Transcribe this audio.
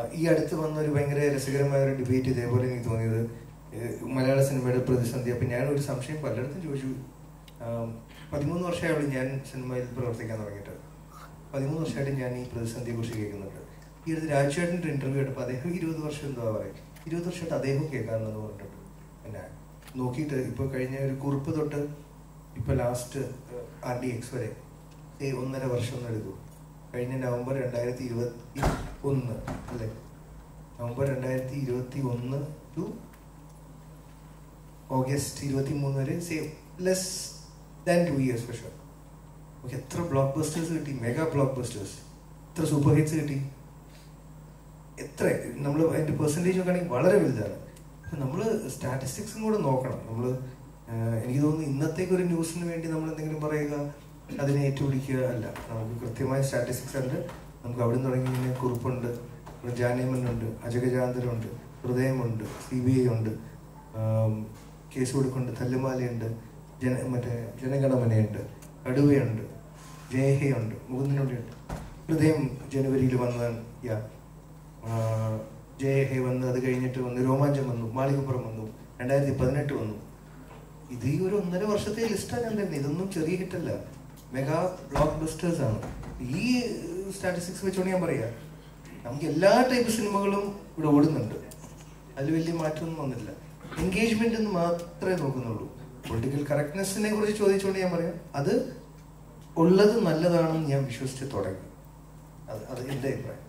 ഈ അടുത്ത് വന്ന ഒരു ഭയങ്കര രസകരമായ ഒരു ഡിബേറ്റ് ഇതേപോലെ എനിക്ക് തോന്നിയത് ഏഹ് മലയാള സിനിമയുടെ പ്രതിസന്ധി അപ്പൊ ഞാൻ ഒരു സംശയം പലയിടത്തും ചോദിച്ചു ആം, പതിമൂന്ന് വർഷമായുള്ളൂ ഞാൻ സിനിമയിൽ പ്രവർത്തിക്കാൻ തുടങ്ങിയിട്ട് പതിമൂന്ന് വർഷമായിട്ട് ഞാൻ ഈ പ്രതിസന്ധിയെ കുറിച്ച് കേൾക്കുന്നുണ്ട് ഈ അടുത്ത് രാജേട്ടൻ്റെ ഇന്റർവ്യൂ എടുപ്പോൾ അദ്ദേഹം ഇരുപത് വർഷം എന്താ പറയുക ഇരുപത് വർഷമായിട്ട് അദ്ദേഹം കേൾക്കാറുണ്ടെന്ന് പറഞ്ഞിട്ടുണ്ട് പിന്നെ നോക്കിയിട്ട് ഇപ്പോൾ കഴിഞ്ഞ ഒരു കുറിപ്പ് തൊട്ട് ഇപ്പൊ ലാസ്റ്റ് ആർ ഡി എക്സ് വരെ ഏ ഒന്നര വർഷം ഒന്ന് എടുക്കൂ കഴിഞ്ഞ നവംബർ രണ്ടായിരത്തി ഇരുപത്തി ഒന്ന് അല്ലേ നവംബർ രണ്ടായിരത്തി ഇരുപത്തി ഒന്ന് ടു ഓഗസ്റ്റ് ഇരുപത്തി മൂന്ന് വരെ same less than two years പക്ഷേ നമുക്ക് എത്ര ബ്ലോക്ക് ബസ്റ്റേഴ്സ് കിട്ടി മെഗാ ബ്ലോക്ക് ബസ്റ്റേഴ്സ് എത്ര സൂപ്പർ ഹിറ്റ്സ് കിട്ടി എത്ര നമ്മൾ അതിന്റെ പെർസെൻറ്റേജ് നോക്കുകയാണെങ്കിൽ വളരെ വലുതാണ് നമ്മൾ സ്റ്റാറ്റിസ്റ്റിക്സും കൂടെ നോക്കണം നമ്മൾ എനിക്ക് തോന്നുന്നു ഇന്നത്തേക്ക് ഒരു ന്യൂസിന് വേണ്ടി നമ്മൾ എന്തെങ്കിലും പറയുക അതിനെ ഏറ്റുപിടിക്കുക അല്ല നമുക്ക് കൃത്യമായ സ്റ്റാറ്റിസ്റ്റിക്സ് ഉണ്ട് നമുക്ക് അവിടെ നിന്ന് തുടങ്ങി ഇങ്ങനെ കുറിപ്പുണ്ട് ജാനേമനുണ്ട് അജഗജാന്തരമുണ്ട് ഹൃദയമുണ്ട് സി ബി ഐ ഉണ്ട് ആം, കേസ് കൊടുക്കുന്നുണ്ട് തല്ലുമാലയുണ്ട് ജന മറ്റേ ജനഗണമനയുണ്ട് കടുവയുണ്ട് ജയഹയുണ്ട് മുകുന്ദനുണ്ട് ഹൃദയം ജനുവരിയിൽ വന്ന യാ ജയ ഹേ വന്ന് അത് കഴിഞ്ഞിട്ട് വന്ന് രോമാഞ്ചം വന്നു മാളികപ്പുറം വന്നു രണ്ടായിരത്തി പതിനെട്ട് വന്നു ഇത് ഈ ഒരു ഒന്നര വർഷത്തെ ലിസ്റ്റാണ് ഞാൻ തരുന്നത് ഇതൊന്നും ചെറിയ ഹിറ്റല്ല മെഗാ ബ്ലോക്ക് ബസ്റ്റേഴ്സ് ആണ് ഈ സ്റ്റാറ്റിസ്റ്റിക്സ് വെച്ചോണ്ട് ഞാൻ പറയാ നമുക്ക് എല്ലാ ടൈപ്പ് സിനിമകളും ഇവിടെ ഓടുന്നുണ്ട് അതിൽ വലിയ മാറ്റമൊന്നും വന്നില്ല എൻഗേജ്മെന്റ് എന്ന് മാത്രമേ നോക്കുന്നുള്ളൂ പൊളിറ്റിക്കൽ കറക്റ്റ്നെസ്സിനെ കുറിച്ച് ചോദിച്ചുകൊണ്ട് ഞാൻ പറയാം അത് ഉള്ളത് നല്ലതാണെന്ന് ഞാൻ വിശ്വസിച്ച് തുടങ്ങി അത് അത് എൻ്റെ അഭിപ്രായം